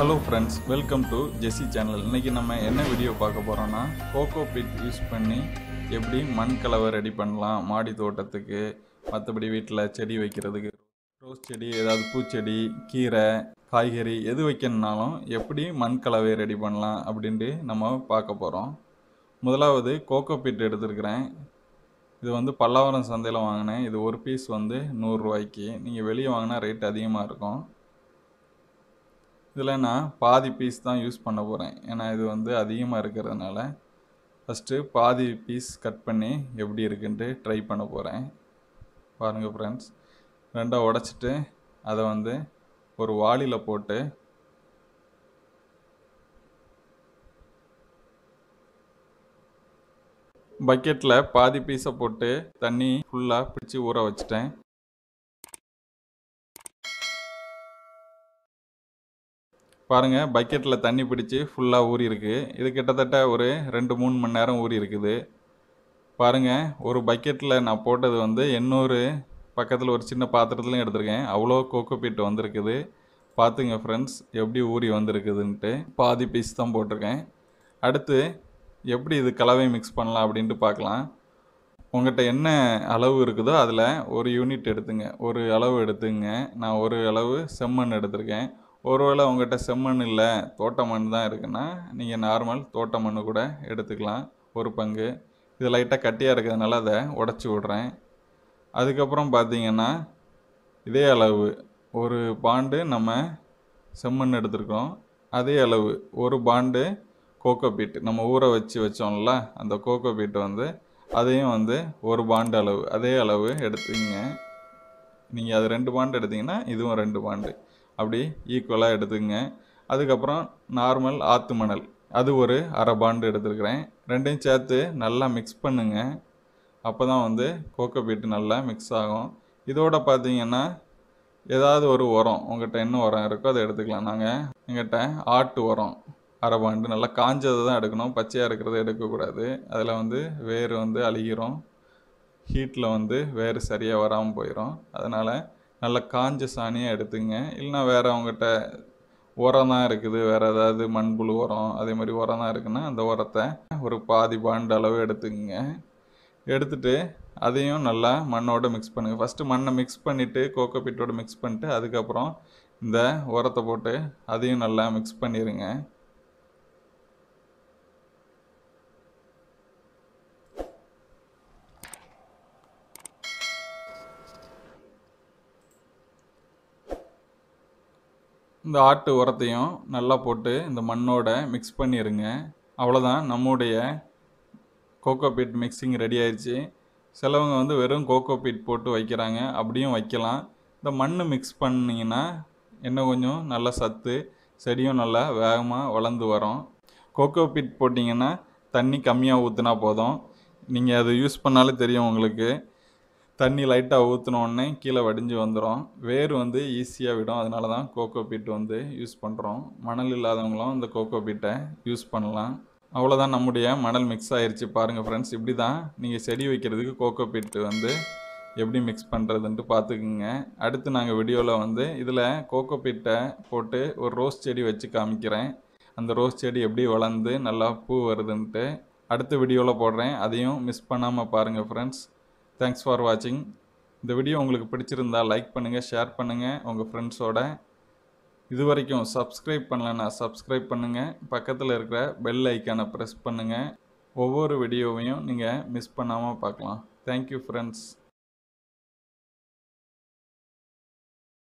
hello friends welcome to Jessy channel இன்றைக்கி நம்ம என்ன வீடியோ பார்க்க போகிறோன்னா கோகோ பிட் யூஸ் பண்ணி எப்படி மண் கலவை ரெடி பண்ணலாம் மாடி தோட்டத்துக்கு மற்றபடி வீட்டில் செடி வைக்கிறதுக்கு ரோஸ் செடி ஏதாவது பூச்செடி கீரை காய்கறி எது வைக்கணுனாலும் எப்படி மண் கலவை ரெடி பண்ணலாம் அப்படின்ட்டு நம்ம பார்க்க போகிறோம் முதலாவது கோகோ பிட் எடுத்திருக்கிறேன் இது வந்து பல்லாவரம் சந்தையில் வாங்கினேன் இது ஒரு பீஸ் வந்து நூறுரூவாய்க்கு நீங்கள் வெளியே வாங்கினா ரேட் அதிகமாக இருக்கும் இதில் நான் பாதி பீஸ் தான் யூஸ் பண்ண போகிறேன் ஏன்னா இது வந்து அதிகமாக இருக்கிறதுனால ஃபஸ்ட்டு பாதி பீஸ் கட் பண்ணி எப்படி இருக்குன்ட்டு ட்ரை பண்ண போகிறேன் பாருங்கள் ஃப்ரெண்ட்ஸ் ரெண்டாக உடச்சிட்டு அதை வந்து ஒரு வாளியில் போட்டு பக்கெட்டில் பாதி பீஸை போட்டு தண்ணி ஃபுல்லாக பிடிச்சி ஊற வச்சிட்டேன் பாருங்கள் பக்கெட்டில் தண்ணி பிடிச்சி ஃபுல்லாக ஊறி இருக்கு இது கிட்டத்தட்ட ஒரு ரெண்டு மூணு மணி நேரம் ஊறி இருக்குது பாருங்கள் ஒரு பக்கெட்டில் நான் போட்டது வந்து எண்ணூறு பக்கத்தில் ஒரு சின்ன பாத்திரத்துலையும் எடுத்திருக்கேன் அவ்வளோ கோகோ பீட் வந்திருக்குது பார்த்துங்க ஃப்ரெண்ட்ஸ் எப்படி ஊறி வந்திருக்குதுன்ட்டு பாதி பீஸ் தான் போட்டிருக்கேன் அடுத்து எப்படி இது கலவை மிக்ஸ் பண்ணலாம் அப்படின்ட்டு பார்க்கலாம் உங்கள்கிட்ட என்ன அளவு இருக்குதோ அதில் ஒரு யூனிட் எடுத்துங்க ஒரு அளவு எடுத்துங்க நான் ஒரு அளவு செம்மண் எடுத்திருக்கேன் ஒருவேளை உங்கள்கிட்ட செம்மண் இல்லை தோட்ட மண் தான் இருக்குன்னா நீங்கள் நார்மல் தோட்ட மண் கூட எடுத்துக்கலாம் ஒரு பங்கு இது லைட்டாக கட்டியாக இருக்கிறதுனால அதை உடச்சி விட்றேன் அதுக்கப்புறம் பார்த்தீங்கன்னா இதே அளவு ஒரு பாண்டு நம்ம செம்மண் எடுத்திருக்கோம் அதே அளவு ஒரு பாண்டு கோகோ பீட் நம்ம ஊற வச்சு வச்சோம்ல அந்த கோகோ பீட் வந்து அதையும் வந்து ஒரு பாண்டு அளவு அதே அளவு எடுத்துங்க நீங்கள் அது ரெண்டு பாண்டு எடுத்தீங்கன்னா இதுவும் ரெண்டு பாண்டு அப்படி ஈக்குவலாக எடுத்துங்க அதுக்கப்புறம் நார்மல் ஆற்று மணல் அது ஒரு அரை பாண்டு எடுத்துருக்கிறேன் ரெண்டையும் சேர்த்து நல்லா மிக்ஸ் பண்ணுங்க அப்போ தான் வந்து கோகோ பீட்டு நல்லா மிக்ஸ் ஆகும் இதோட பார்த்தீங்கன்னா ஏதாவது ஒரு உரம் உங்கள்கிட்ட என்ன உரம் இருக்கோ அதை எடுத்துக்கலாம் நாங்கள் எங்கிட்ட ஆட்டு உரம் அரை பாண்டு நல்லா காஞ்சதை தான் எடுக்கணும் பச்சையாக இருக்கிறத எடுக்கக்கூடாது அதில் வந்து வேர் வந்து அழுகிரும் ஹீட்டில் வந்து வேர் சரியாக வராமல் போயிடும் அதனால் நல்ல காஞ்ச சாணியாக எடுத்துங்க இல்லைனா வேறு அவங்ககிட்ட உரம் தான் இருக்குது வேறு ஏதாவது மண்புழு உரம் அதே மாதிரி உரம் தான் இருக்குன்னா அந்த உரத்தை ஒரு பாதி பாண்டு அளவு எடுத்துக்கங்க எடுத்துட்டு அதையும் நல்லா மண்ணோட மிக்ஸ் பண்ணுங்கள் ஃபஸ்ட்டு மண்ணை மிக்ஸ் பண்ணிவிட்டு கோகோ பீட்டோட மிக்ஸ் பண்ணிட்டு அதுக்கப்புறம் இந்த உரத்தை போட்டு அதையும் நல்லா மிக்ஸ் பண்ணிடுங்க இந்த ஆட்டு உரத்தையும் நல்லா போட்டு இந்த மண்ணோட மிக்ஸ் பண்ணிடுங்க அவ்வளோதான் நம்முடைய கோகோ பீட் மிக்சிங் ரெடி ஆயிடுச்சு சிலவங்க வந்து வெறும் கோகோ பீட் போட்டு வைக்கிறாங்க அப்படியும் வைக்கலாம் இந்த மண் மிக்ஸ் பண்ணிங்கன்னா இன்னும் கொஞ்சம் நல்ல சத்து செடியும் நல்லா வேகமாக வளர்ந்து வரும் கோகோ பீட் போட்டிங்கன்னா தண்ணி கம்மியாக ஊற்றினா போதும் நீங்கள் அதை யூஸ் பண்ணாலே தெரியும் உங்களுக்கு தண்ணி லைட்டாக ஊற்றினோடனே கீழே வடிஞ்சு வந்துடும் வேர் வந்து ஈஸியாக விடும் அதனால தான் கோகோ பீட் வந்து யூஸ் பண்ணுறோம் மணல் இல்லாதவங்களும் இந்த கோகோ பீட்டை யூஸ் பண்ணலாம் அவ்வளோதான் நம்முடைய மணல் மிக்ஸ் ஆயிடுச்சு பாருங்கள் ஃப்ரெண்ட்ஸ் இப்படி தான் நீங்கள் செடி வைக்கிறதுக்கு கோகோ பீட்டு வந்து எப்படி மிக்ஸ் பண்ணுறதுன்ட்டு பார்த்துக்குங்க அடுத்து நாங்கள் வீடியோவில் வந்து இதில் கோகோ பீட்டை போட்டு ஒரு ரோஸ் செடி வச்சு காமிக்கிறேன் அந்த ரோஸ் செடி எப்படி வளர்ந்து நல்லா பூ வருதுன்ட்டு அடுத்த வீடியோவில் போடுறேன் அதையும் மிஸ் பண்ணாமல் பாருங்கள் ஃப்ரெண்ட்ஸ் தேங்க்ஸ் ஃபார் வாட்சிங் இந்த வீடியோ உங்களுக்கு பிடிச்சிருந்தா லைக் பண்ணுங்கள் ஷேர் பண்ணுங்கள் உங்கள் ஃப்ரெண்ட்ஸோட இது வரைக்கும் சப்ஸ்கிரைப் பண்ணலன்னா சப்ஸ்கிரைப் பண்ணுங்கள் பக்கத்தில் இருக்கிற பெல் ஐக்கானை ப்ரெஸ் பண்ணுங்கள் ஒவ்வொரு வீடியோவையும் நீங்கள் மிஸ் பண்ணாமல் பார்க்கலாம் தேங்க்யூ ஃப்ரெண்ட்ஸ்